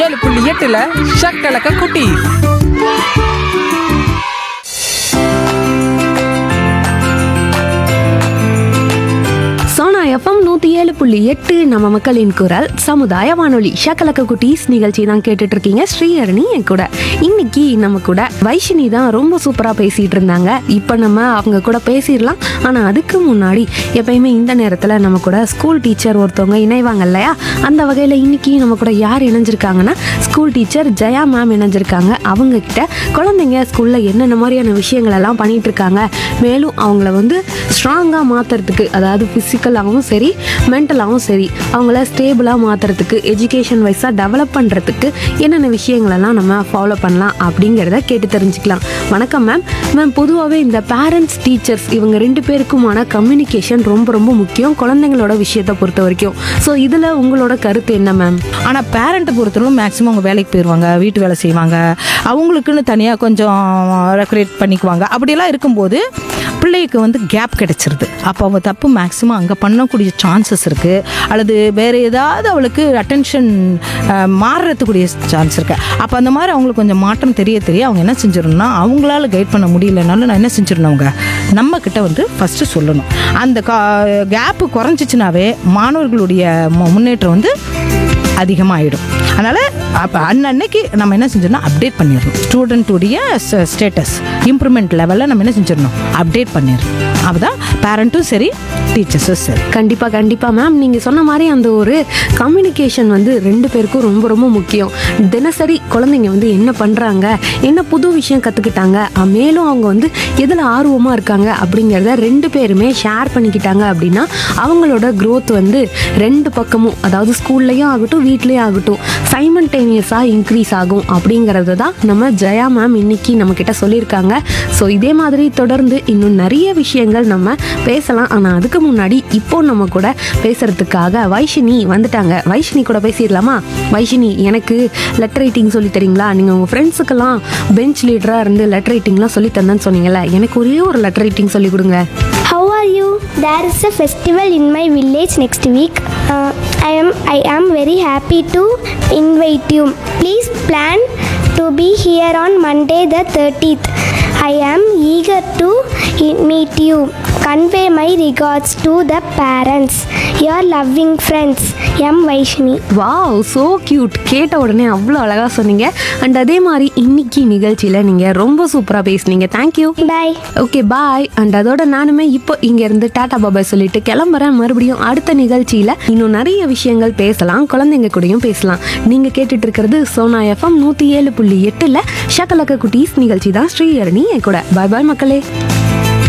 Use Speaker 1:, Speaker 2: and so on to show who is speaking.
Speaker 1: ஏழு புள்ளி எட்டுல ஷக்கலக்க குட்டி
Speaker 2: சோனா எஃப்எம் நூற்றி ஏழு புள்ளி எட்டு நம்ம மக்களின் குரல் சமுதாய வானொலி ஷக்கலக்க குட்டீஸ் நிகழ்ச்சி தான் கேட்டுட்டு இருக்கீங்க ஸ்ரீஹரணி என் கூட இன்னைக்கு நம்ம கூட வைஷினி தான் ரொம்ப சூப்பராக பேசிட்டு இருந்தாங்க இப்போ நம்ம அவங்க கூட பேசிடலாம் ஆனால் அதுக்கு முன்னாடி எப்பயுமே இந்த நேரத்தில் நம்ம கூட ஸ்கூல் டீச்சர் ஒருத்தவங்க இணைவாங்க இல்லையா அந்த வகையில் இன்னைக்கு நம்ம கூட யார் இணைஞ்சிருக்காங்கன்னா ஸ்கூல் டீச்சர் ஜெயா மேம் இணைஞ்சிருக்காங்க அவங்க கிட்ட குழந்தைங்க ஸ்கூலில் என்னென்ன மாதிரியான விஷயங்கள் எல்லாம் பண்ணிட்டு இருக்காங்க மேலும் அவங்கள வந்து ஸ்ட்ராங்காக மாற்றுறதுக்கு அதாவது ஃபிசிக்கலாகவும் சரி மென்டலாகவும் சரி அவங்கள ஸ்டேபிளாக மாற்றுறதுக்கு எஜுகேஷன் வைஸாக டெவலப் பண்ணுறதுக்கு என்னென்ன விஷயங்களெல்லாம் நம்ம ஃபாலோ பண்ணலாம் அப்படிங்கிறத கேட்டு தெரிஞ்சுக்கலாம் வணக்கம் மேம் மேம் பொதுவாகவே இந்த பேரண்ட்ஸ் டீச்சர்ஸ் இவங்க ரெண்டு பேருக்குமான கம்யூனிகேஷன் ரொம்ப ரொம்ப முக்கியம் குழந்தைங்களோட விஷயத்தை பொறுத்த வரைக்கும் ஸோ இதில் உங்களோட கருத்து என்ன மேம்
Speaker 3: ஆனால் பேரண்ட்டை பொறுத்தவரைக்கும் மேக்ஸிமம் அவங்க வேலைக்கு போயிடுவாங்க வீட்டு வேலை செய்வாங்க அவங்களுக்குன்னு தனியாக கொஞ்சம் ரெக்குரேட் பண்ணிக்குவாங்க அப்படியெல்லாம் இருக்கும்போது பிள்ளைக்கு வந்து கேப் கிடைச்சிருது அப்போ அவங்க தப்பு மேக்ஸிமம் அங்கே பண்ணக்கூடிய சான்சஸ் இருக்குது அல்லது வேறு ஏதாவது அவளுக்கு அட்டென்ஷன் மாறுறதுக்குரிய சான்ஸ் இருக்குது அப்போ அந்த மாதிரி அவங்களுக்கு கொஞ்சம் மாற்றம் தெரிய தெரிய அவங்க என்ன செஞ்சிடணும்னா அவங்களால கைட் பண்ண முடியலனாலும் நான் என்ன செஞ்சிடணும் அவங்க நம்ம கிட்ட வந்து ஃபஸ்ட்டு சொல்லணும் அந்த கேப்பு குறைஞ்சிச்சுனாவே மாணவர்களுடைய மு- முன்னேற்றம் வந்து அதிகமாகிடும் அதனால் அப்போ அன்னன்னைக்கு நம்ம என்ன செஞ்சிடணும் அப்டேட் பண்ணிடணும் ஸ்டூடெண்ட்டுடைய ஸ்டேட்டஸ் இம்ப்ரூவ்மெண்ட் லெவலில் நம்ம என்ன செஞ்சிடணும் அப்டேட் பண்ணிடணும் அப்பதான் பேரண்ட்டும் சரி டீச்சர்ஸும் சரி
Speaker 2: கண்டிப்பாக கண்டிப்பாக மேம் நீங்கள் சொன்ன மாதிரி அந்த ஒரு கம்யூனிகேஷன் வந்து ரெண்டு பேருக்கும் ரொம்ப ரொம்ப முக்கியம் தினசரி குழந்தைங்க வந்து என்ன பண்ணுறாங்க என்ன புது விஷயம் கற்றுக்கிட்டாங்க மேலும் அவங்க வந்து எதில் ஆர்வமாக இருக்காங்க அப்படிங்கிறத ரெண்டு பேருமே ஷேர் பண்ணிக்கிட்டாங்க அப்படின்னா அவங்களோட growth வந்து ரெண்டு பக்கமும் அதாவது ஸ்கூல்லையும் ஆகட்டும் வீட்லேயும் ஆகட்டும் சைமன்டேனியஸாக இன்க்ரீஸ் ஆகும் அப்படிங்கிறது தான் நம்ம ஜெயா மேம் இன்னைக்கு நம்ம கிட்ட சொல்லியிருக்காங்க ஸோ இதே மாதிரி தொடர்ந்து இன்னும் நிறைய விஷயங்கள் நம்ம பேசலாம் ஆனால் அதுக்கு முன்னாடி இப்போ நம்ம கூட பேசுறதுக்காக வைஷினி வந்துட்டாங்க வைஷினி கூட பேசிடலாமா வைஷினி எனக்கு லெட்டர் ரைட்டிங் சொல்லி தரீங்களா நீங்கள் உங்கள் ஃப்ரெண்ட்ஸுக்கெல்லாம் பெஞ்ச் லீடராக இருந்து லெட்டர் ரைட்டிங்லாம் சொல்லி தந்தேன்னு சொன்னீங்கல்ல எனக்கு ஒரே ஒரு லெட்டர் ரைட்டிங் சொல்லி கொடுங்க
Speaker 4: How are you? There is a festival in my village next week. Uh, I am I am very happy to invite you. Please plan to be here on Monday the 30th. I am eager to i- meet you. Convey my regards to the parents. Your loving friends, M. Vaishni.
Speaker 2: Wow so cute கேட்ட உடனே அவ்வளோ அழகாக சொன்னீங்க and அதே மாதிரி இன்னைக்கு நிகழ்ச்சியில் நீங்கள் ரொம்ப சூப்பராக பேசுனீங்க thank you
Speaker 4: Bye.
Speaker 2: Okay bye and அதோட நானுமே இப்போ இங்க இருந்து டாடா பாபாய் சொல்லிட்டு கிளம்புறேன் மறுபடியும் அடுத்த நிகழ்ச்சியில இன்னும் நிறைய விஷயங்கள் பேசலாம் குழந்தைங்க கூடயும் பேசலாம் நீங்க கேட்டுட்டு இருக்கிறது சோனா எஃப்எம் நூத்தி ஏழு புள்ளி எட்டுல ஷக்கலக்க குட்டீஸ் நிகழ்ச்சி தான் ஸ்ரீஹரணி என் கூட பாய் பாய் மக்களே